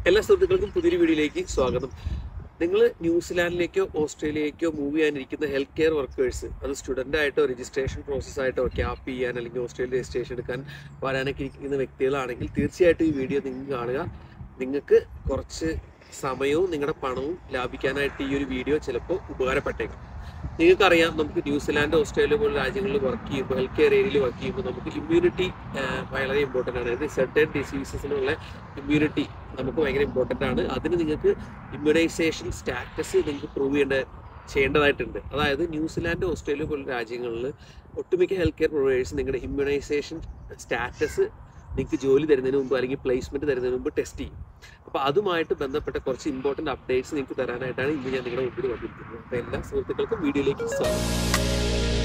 എല്ലാ സുഹൃത്തുക്കൾക്കും പുതിയൊരു വീഡിയോയിലേക്ക് സ്വാഗതം നിങ്ങൾ ന്യൂസിലാൻഡിലേക്കോ ഓസ്ട്രേലിയയിലേക്കോ മൂവ് ചെയ്യാനിരിക്കുന്ന ഹെൽത്ത് കെയർ വർക്കേഴ്സ് അത് സ്റ്റുഡൻ്റ് ആയിട്ടോ രജിസ്ട്രേഷൻ പ്രോസസ് ആയിട്ടോ ക്യാപ്പ് ചെയ്യാൻ അല്ലെങ്കിൽ ഓസ്ട്രേലിയ രജിസ്ട്രേഷൻ എടുക്കാൻ വരാനൊക്കെ ഇരിക്കുന്ന വ്യക്തികളാണെങ്കിൽ തീർച്ചയായിട്ടും ഈ വീഡിയോ നിങ്ങൾ കാണുക നിങ്ങൾക്ക് കുറച്ച് സമയവും നിങ്ങളുടെ പണവും ലാഭിക്കാനായിട്ട് ഈ ഒരു വീഡിയോ ചിലപ്പോൾ ഉപകാരപ്പെട്ടേക്കും നിങ്ങൾക്കറിയാം നമുക്ക് ന്യൂസിലാൻഡ് ഓസ്ട്രേലിയ പോലുള്ള രാജ്യങ്ങളിൽ വർക്ക് ചെയ്യുമ്പോൾ ഹെൽത്ത് കെയർ ഏരിയയിൽ വർക്ക് ചെയ്യുമ്പോൾ നമുക്ക് ഇമ്മ്യൂണിറ്റി വളരെ ഇമ്പോർട്ടൻ്റ് ആണ് അതായത് സെർട്ടൻ ഡിസീസസിനുള്ള ഇമ്മ്യൂണിറ്റി നമുക്ക് ഭയങ്കര ഇമ്പോർട്ടൻ്റ് ആണ് അതിന് നിങ്ങൾക്ക് ഇമ്മ്യൂണൈസേഷൻ സ്റ്റാറ്റസ് നിങ്ങൾക്ക് പ്രൂവ് ചെയ്യേണ്ട ചെയ്യേണ്ടതായിട്ടുണ്ട് അതായത് ന്യൂസിലാൻഡ് ഓസ്ട്രേലിയ പോലുള്ള രാജ്യങ്ങളിൽ ഒട്ടുമിക്ക ഹെൽത്ത് കെയർ പ്രൊവൈഡേഴ്സ് നിങ്ങളുടെ ഇമ്മ്യൂണൈസേഷൻ സ്റ്റാറ്റസ് നിങ്ങൾക്ക് ജോലി തരുന്നതിന് മുമ്പ് അല്ലെങ്കിൽ പ്ലേസ്മെന്റ് തരുന്നതിന് മുമ്പ് ടെസ്റ്റ് ചെയ്യും അപ്പോൾ അതുമായിട്ട് ബന്ധപ്പെട്ട കുറച്ച് ഇമ്പോർട്ടൻറ്റ് അപ്ഡേറ്റ്സ് നിങ്ങൾക്ക് തരാനായിട്ടാണ് ഇന്ന് ഞാൻ നിങ്ങളുടെ മുമ്പിൽ വന്നിരിക്കുന്നത് അപ്പോൾ എല്ലാ സുഹൃത്തുക്കൾക്കും വീഡിയോയിലേക്ക് സ്വാഗതം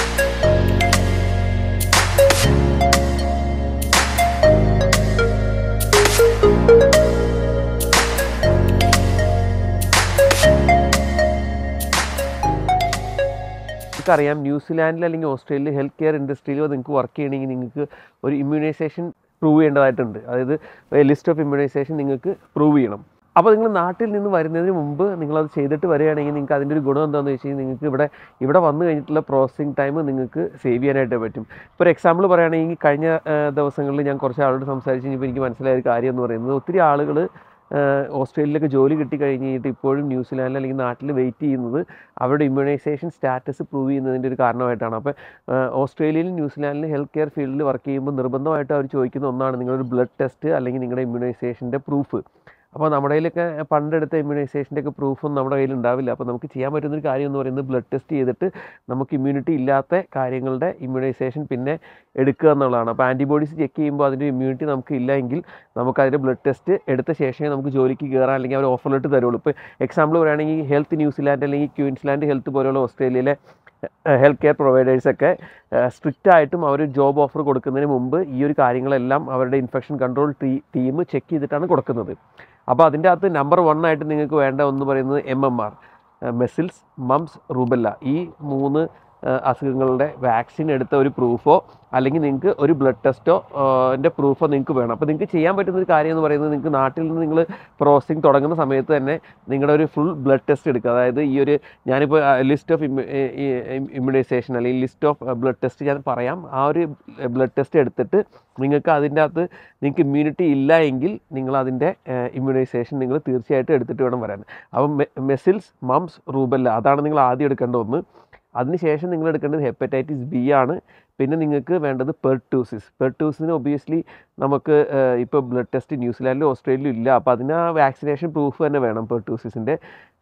നമുക്കറിയാം ന്യൂസിലാൻഡിൽ അല്ലെങ്കിൽ ഓസ്ട്രേലിയയിൽ ഹെൽത്ത് കെയർ ഇൻഡസ്ട്രിയിലോ നിങ്ങൾക്ക് വർക്ക് ചെയ്യണമെങ്കിൽ നിങ്ങൾക്ക് ഒരു ഇമ്മ്യൂണൈസേഷൻ പ്രൂവ് ചെയ്യേണ്ടതായിട്ടുണ്ട് അതായത് ലിസ്റ്റ് ഓഫ് ഇമ്മ്യൂണൈസേഷൻ നിങ്ങൾക്ക് പ്രൂവ് ചെയ്യണം അപ്പോൾ നിങ്ങൾ നാട്ടിൽ നിന്ന് വരുന്നതിന് മുമ്പ് നിങ്ങളത് ചെയ്തിട്ട് വരികയാണെങ്കിൽ നിങ്ങൾക്ക് അതിൻ്റെ ഒരു ഗുണം എന്താണെന്ന് വെച്ച് കഴിഞ്ഞാൽ നിങ്ങൾക്ക് ഇവിടെ ഇവിടെ വന്നു കഴിഞ്ഞിട്ടുള്ള പ്രോസസ്സിങ് ടൈം നിങ്ങൾക്ക് സേവ് ചെയ്യാനായിട്ട് പറ്റും ഇപ്പോൾ ഒരു എക്സാമ്പിൾ പറയുകയാണെങ്കിൽ കഴിഞ്ഞ ആ, ദിവസങ്ങളിൽ ഞാൻ കുറച്ച് ആളോട് സംസാരിച്ച് കഴിഞ്ഞപ്പോൾ എനിക്ക് മനസ്സിലായ ഒരു കാര്യം എന്ന് പറയുന്നത് ഒത്തിരി ആളുകൾ ഓസ്ട്രേലിയയിലൊക്കെ ജോലി കിട്ടി കഴിഞ്ഞ് കഴിഞ്ഞിട്ട് ഇപ്പോഴും ന്യൂസിലാൻഡിൽ അല്ലെങ്കിൽ നാട്ടിൽ വെയിറ്റ് ചെയ്യുന്നത് അവരുടെ ഇമ്മ്യൂണൈസേഷൻ സ്റ്റാറ്റസ് പ്രൂവ് ചെയ്യുന്നതിൻ്റെ ഒരു കാരണമായിട്ടാണ് അപ്പോൾ ഓസ്ട്രേലിയയിലും ന്യൂസിലാൻഡിലും ഹെൽത്ത് കെയർ ഫീൽഡിൽ വർക്ക് ചെയ്യുമ്പോൾ നിർബന്ധമായിട്ട് അവർ ചോദിക്കുന്ന ഒന്നാണ് നിങ്ങളൊരു ബ്ലഡ് ടെസ്റ്റ് അല്ലെങ്കിൽ നിങ്ങളുടെ ഇമ്മ്യൂണൈസേഷൻ്റെ പ്രൂഫ് അപ്പോൾ നമ്മുടെ കയ്യിലൊക്കെ പണ്ടെടുത്ത ഇമ്മ്യൂണൈസേഷൻ്റെ ഒക്കെ പ്രൂഫൊന്നും നമ്മുടെ കയ്യിൽ ഉണ്ടാവില്ല അപ്പോൾ നമുക്ക് ചെയ്യാൻ പറ്റുന്നൊരു കാര്യം എന്ന് പറയുന്നത് ബ്ലഡ് ടെസ്റ്റ് ചെയ്തിട്ട് നമുക്ക് ഇമ്മ്യൂണിറ്റി ഇല്ലാത്ത കാര്യങ്ങളുടെ ഇമ്മ്യൂണൈസേഷൻ പിന്നെ എടുക്കുക എന്നുള്ളതാണ് അപ്പോൾ ആൻറ്റിബോഡീസ് ചെക്ക് ചെയ്യുമ്പോൾ അതിൻ്റെ ഇമ്മ്യൂണിറ്റി നമുക്ക് ഇല്ല എങ്കിൽ നമുക്ക് അതിൻ്റെ ബ്ലഡ് ടെസ്റ്റ് എടുത്ത ശേഷമേ നമുക്ക് ജോലിക്ക് കയറാൻ അല്ലെങ്കിൽ അവർ ഓഫർ ലെറ്റ് തരുള്ളൂ ഇപ്പോൾ എക്സാമ്പിൾ പറയുകയാണെങ്കിൽ ഹെൽത്ത് ന്യൂസിലാൻഡ് അല്ലെങ്കിൽ ക്യൂൻസ്ലാൻഡ് ഹെൽത്ത് പോലെയുള്ള ഓസ്ട്രേലിയയിലെ ഹെൽത്ത് കെയർ പ്രൊവൈഡേഴ്സൊക്കെ സ്ട്രിക്റ്റ് ആയിട്ടും അവർ ജോബ് ഓഫർ കൊടുക്കുന്നതിന് മുമ്പ് ഈ ഒരു കാര്യങ്ങളെല്ലാം അവരുടെ ഇൻഫെക്ഷൻ കൺട്രോൾ ടീ ടീം ചെക്ക് ചെയ്തിട്ടാണ് കൊടുക്കുന്നത് അപ്പോൾ അതിൻ്റെ അകത്ത് നമ്പർ വൺ ആയിട്ട് നിങ്ങൾക്ക് വേണ്ട ഒന്ന് പറയുന്നത് M M R measles mumps rubella ഈ മൂന്ന് ആ, അസുഖങ്ങളുടെ വാക്സിൻ എടുത്ത ഒരു പ്രൂഫോ അല്ലെങ്കിൽ നിങ്ങൾക്ക് ഒരു ബ്ലഡ് ടെസ്റ്റോ എൻ്റെ പ്രൂഫോ നിങ്ങൾക്ക് വേണം അപ്പോൾ നിങ്ങൾക്ക് ചെയ്യാൻ പറ്റുന്ന ഒരു കാര്യം എന്ന് പറയുന്നത് നിങ്ങൾക്ക് നാട്ടിൽ നിന്ന് നിങ്ങൾ പ്രോസസ്സിങ് തുടങ്ങുന്ന സമയത്ത് തന്നെ നിങ്ങളുടെ ഒരു ഫുൾ ബ്ലഡ് ടെസ്റ്റ് എടുക്കുക അതായത് ഈ ഒരു ഞാനിപ്പോൾ ലിസ്റ്റ് ഓഫ് ഇമ്മ്യൂണൈസേഷൻ അല്ലെങ്കിൽ ലിസ്റ്റ് ഓഫ് ബ്ലഡ് ടെസ്റ്റ് ഞാൻ പറയാം ആ ഒരു ബ്ലഡ് ടെസ്റ്റ് എടുത്തിട്ട് നിങ്ങൾക്ക് അതിൻ്റെ അകത്ത് നിങ്ങൾക്ക് ഇമ്മ്യൂണിറ്റി ഇല്ല എങ്കിൽ നിങ്ങൾ അതിൻ്റെ ഇമ്മ്യൂണൈസേഷൻ നിങ്ങൾ തീർച്ചയായിട്ടും എടുത്തിട്ട് വേണം വരാൻ അപ്പം മെസിൽസ് മംസ് റൂബല്ല അതാണ് നിങ്ങൾ ആദ്യം എടുക്കേണ്ട ഒന്ന് അതിനുശേഷം നിങ്ങൾ എടുക്കേണ്ടത് ഹെപ്പറ്റൈറ്റിസ് ബി ആണ് പിന്നെ നിങ്ങൾക്ക് വേണ്ടത് പെർട്ടൂസിസ് പെർട്ടൂസിന് ഒബിയസ്ലി നമുക്ക് ഇപ്പോൾ ബ്ലഡ് ടെസ്റ്റ് ന്യൂസിലാൻഡിലും ഓസ്ട്രേലിയയിലും ഇല്ല അപ്പോൾ അതിന് ആ വാക്സിനേഷൻ പ്രൂഫ് തന്നെ വേണം പെർട്ടൂസിസിൻ്റെ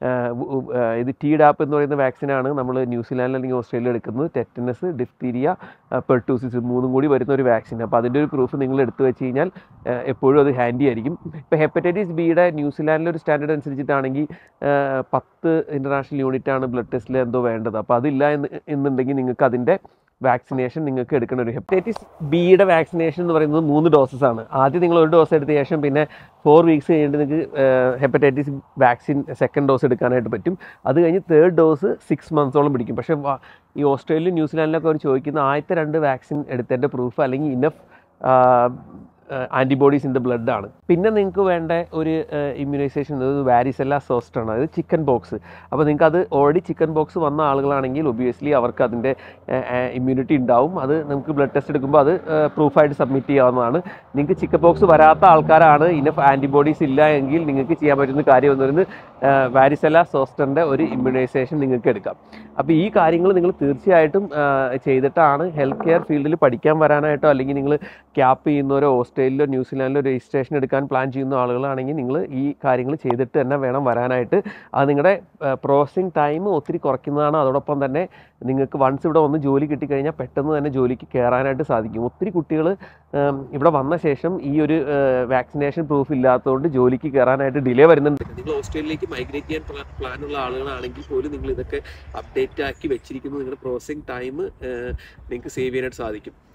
ഇത് ടി ഡാപ്പ് എന്ന് പറയുന്ന വാക്സിനാണ് നമ്മൾ ന്യൂസിലാൻഡിൽ അല്ലെങ്കിൽ ഓസ്ട്രേലിയ എടുക്കുന്നത് ടെറ്റനസ് ഡിഫ്തീരിയ പെർട്ടൂസിസ് മൂന്നും കൂടി വരുന്ന ഒരു വാക്സിൻ അപ്പോൾ അതിൻ്റെ ഒരു പ്രൂഫ് നിങ്ങൾ എടുത്തു വെച്ച് കഴിഞ്ഞാൽ ആ, എപ്പോഴും അത് ഹാൻഡി ആയിരിക്കും ഇപ്പോൾ ഹെപ്പറ്റൈറ്റിസ് ബിയുടെ ന്യൂസിലാൻഡിലെ ഒരു സ്റ്റാൻഡേർഡ് അനുസരിച്ചിട്ടാണെങ്കിൽ ആ, പത്ത് ഇൻ്റർനാഷണൽ യൂണിറ്റാണ് ബ്ലഡ് ടെസ്റ്റിൽ എന്തോ വേണ്ടത് അപ്പോൾ അതില്ല എന്ന് എന്നുണ്ടെങ്കിൽ നിങ്ങൾക്ക് അതിൻ്റെ വാക്സിനേഷൻ നിങ്ങൾക്ക് എടുക്കണം ഒരു ഹെപ്പറ്റൈറ്റിസ് ബിയുടെ വാക്സിനേഷൻ എന്ന് പറയുന്നത് മൂന്ന് ഡോസസ് ആണ് ആദ്യം നിങ്ങൾ ഒരു ഡോസ് എടുത്ത ശേഷം പിന്നെ ഫോർ വീക്സ് കഴിഞ്ഞിട്ട് നിങ്ങൾക്ക് ഹെപ്പറ്റൈറ്റിസ് വാക്സിൻ സെക്കൻഡ് ഡോസ് എടുക്കാനായിട്ട് പറ്റും അത് കഴിഞ്ഞ് തേർഡ് ഡോസ് സിക്സ് മന്ത്സോളം പിടിക്കും പക്ഷേ വ- ഈ ഓസ്ട്രേലിയ ന്യൂസിലാൻഡിലൊക്കെ അവർ ചോദിക്കുന്ന ആദ്യത്തെ രണ്ട് വാക്സിൻ എടുത്തതിൻ്റെ പ്രൂഫ് അല്ലെങ്കിൽ enough antibodies in the blood ആണ് പിന്നെ നിങ്ങൾക്ക് വേണ്ട ഒരു ഇമ്മ്യൂണൈസേഷൻ വാരിസെല്ല സോസ്റ്റ് ആണ് അതായത് ചിക്കൻ ബോക്സ് അപ്പോൾ നിങ്ങൾക്ക് അത് ഓൾറെഡി ചിക്കൻ ബോക്സ് വന്ന ആളുകളാണെങ്കിൽ ഒബിയസ്ലി അവർക്ക് അതിൻ്റെ ഇമ്മ്യൂണിറ്റി ഉണ്ടാവും അത് നമുക്ക് ബ്ലഡ് ടെസ്റ്റ് എടുക്കുമ്പോൾ അത് പ്രൂഫായിട്ട് സബ്മിറ്റ് ചെയ്യാവുന്നതാണ് നിങ്ങൾക്ക് ചിക്കൻ ബോക്സ് വരാത്ത ആൾക്കാരാണ് ഇനഫ് ആൻറ്റിബോഡീസ് ഇല്ല എങ്കിൽ നിങ്ങൾക്ക് ചെയ്യാൻ പറ്റുന്ന കാര്യം എന്ന് പറയുന്നത് വാരിസെല്ല സോസ്റ്ററിൻ്റെ ഒരു ഇമ്മ്യൂണൈസേഷൻ നിങ്ങൾക്ക് എടുക്കാം അപ്പോൾ ഈ കാര്യങ്ങൾ നിങ്ങൾ തീർച്ചയായിട്ടും ആ, ചെയ്തിട്ടാണ് ഹെൽത്ത് കെയർ ഫീൽഡിൽ പഠിക്കാൻ വരാനായിട്ടോ അല്ലെങ്കിൽ നിങ്ങൾ ക്യാപ്പ് ചെയ്യുന്നവരോ ഓസ്ട്രേലിയയിലോ ന്യൂസിലാൻഡിലോ രജിസ്ട്രേഷൻ എടുക്കാൻ പ്ലാൻ ചെയ്യുന്ന ആളുകളാണെങ്കിൽ നിങ്ങൾ ഈ കാര്യങ്ങൾ ചെയ്തിട്ട് തന്നെ വേണം വരാനായിട്ട് അത് നിങ്ങളുടെ പ്രോസസ്സിങ് ടൈം ഒത്തിരി കുറയ്ക്കുന്നതാണ് അതോടൊപ്പം തന്നെ നിങ്ങൾക്ക് വൺസ് ഇവിടെ വന്ന് ജോലി കിട്ടിക്കഴിഞ്ഞാൽ പെട്ടെന്ന് തന്നെ ജോലിക്ക് കയറാനായിട്ട് സാധിക്കും ഒത്തിരി കുട്ടികൾ ഇവിടെ വന്ന ശേഷം ഈ ഒരു വാക്സിനേഷൻ പ്രൂഫ് ഇല്ലാത്തതുകൊണ്ട് ജോലിക്ക് കയറാനായിട്ട് ഡിലേ വരുന്നുണ്ട് നിങ്ങൾ ഓസ്ട്രേലിയയിലേക്ക് മൈഗ്രേറ്റ് ചെയ്യാൻ പ്ലാൻ ഉള്ള ആളുകളാണെങ്കിൽ പോലും നിങ്ങൾ ഇതൊക്കെ അപ്ഡേറ്റ് ആക്കി വെച്ചിരിക്കുന്നത് നിങ്ങളുടെ പ്രോസസ്സിംഗ് ടൈം നിങ്ങൾക്ക് സേവ് ചെയ്യാനായിട്ട് സാധിക്കും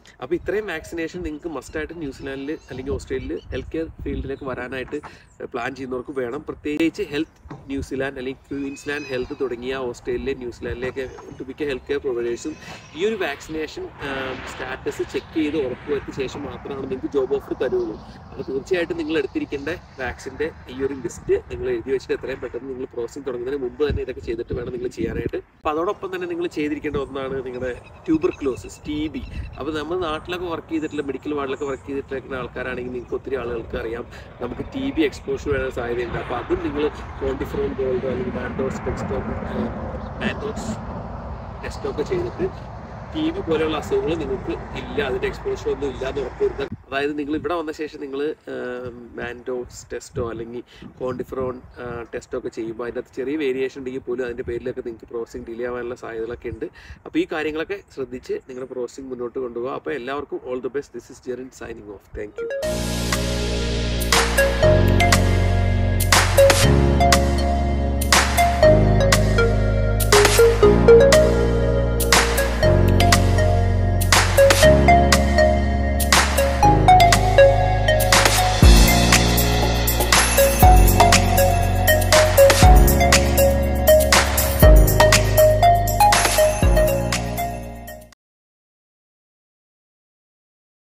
അപ്പോൾ ഇത്രയും വാക്സിനേഷൻ നിങ്ങൾക്ക് മസ്റ്റായിട്ട് ന്യൂസിലാൻഡിൽ അല്ലെങ്കിൽ ഓസ്ട്രേലിയയിൽ ഹെൽത്ത് കെയർ ഫീൽഡിലേക്ക് വരാനായിട്ട് പ്ലാൻ ചെയ്യുന്നവർക്ക് വേണം പ്രത്യേകിച്ച് ഹെൽത്ത് ന്യൂസിലാൻഡ് അല്ലെങ്കിൽ ക്വീൻസ്ലാൻഡ് ഹെൽത്ത് തുടങ്ങിയ ഓസ്ട്രേലിയ ന്യൂസിലാൻഡിലേക്ക് മിക്ക ഹെൽത്ത് കെയർ പ്രൊവൈഡേഴ്സും ഈ ഒരു വാക്സിനേഷൻ സ്റ്റാറ്റസ് ചെക്ക് ചെയ്ത് ഉറപ്പുവരുത്തിയ ശേഷം മാത്രമാണ് നിങ്ങൾക്ക് ജോബ് ഓഫർ തരുള്ളൂ അപ്പോൾ തീർച്ചയായിട്ടും നിങ്ങൾ എടുത്തിരിക്കേണ്ട വാക്സിൻ്റെ ഈ ഒരു ലിസ്റ്റ് നിങ്ങൾ എഴുതി വെച്ചിട്ട് എത്രയും പെട്ടെന്ന് നിങ്ങൾ പ്രോസസ്സിംഗ് തുടങ്ങുന്നതിന് മുമ്പ് തന്നെ ഇതൊക്കെ ചെയ്തിട്ട് വേണം നിങ്ങൾ ചെയ്യാനായിട്ട് അപ്പോൾ അതോടൊപ്പം തന്നെ നിങ്ങൾ ചെയ്തിരിക്കേണ്ട ഒന്നാണ് നിങ്ങളുടെ ട്യൂബർ ക്ലോസിസ് ടി ബി അപ്പോൾ നമ്മൾ നാട്ടിലൊക്കെ വർക്ക് ചെയ്തിട്ടുള്ള മെഡിക്കൽ വാർഡിലൊക്കെ വർക്ക് ചെയ്തിട്ടുള്ള ആൾക്കാരാണെങ്കിൽ നിങ്ങൾക്ക് ഒത്തിരി ആളുകൾക്ക് അറിയാം നമുക്ക് ടി ബി എക്സ്പോഷർ വരാൻ സാധ്യതയുണ്ട് അപ്പോൾ അതും നിങ്ങൾ കോണ്ടിഫ്രോൺ ഗോൾഡ് അല്ലെങ്കിൽ മാൻഡോസ് ടെക്സ്റ്റോ മാൻഡോസ് ടെസ്റ്റൊക്കെ ചെയ്തിട്ട് ടി ബി പോലെയുള്ള അസുഖങ്ങൾ നിങ്ങൾക്ക് ഇല്ല അതിൻ്റെ എക്സ്പോഷർ ഒന്നും ഇല്ല എന്ന് ഉറപ്പുവരുത്താൻ അതായത് നിങ്ങൾ ഇവിടെ വന്ന ശേഷം നിങ്ങൾ മാൻഡോസ് ടെസ്റ്റോ അല്ലെങ്കിൽ കോണ്ടിഫ്രോൺ ടെസ്റ്റോ ഒക്കെ ചെയ്യുമ്പോൾ അതിൻ്റെ അകത്ത് ചെറിയ വേരിയേഷൻ ഉണ്ടെങ്കിൽ പോലും അതിൻ്റെ പേരിലൊക്കെ നിങ്ങൾക്ക് പ്രോസസ്സിംഗ് ഡിലേ ആവാനുള്ള സാധ്യതകളൊക്കെ ഉണ്ട് അപ്പോൾ ഈ കാര്യങ്ങളൊക്കെ ശ്രദ്ധിച്ച് നിങ്ങളുടെ പ്രോസസ്സിംഗ് മുന്നോട്ട് കൊണ്ടുപോകുക അപ്പോൾ എല്ലാവർക്കും all the best this is Jerin signing off thank U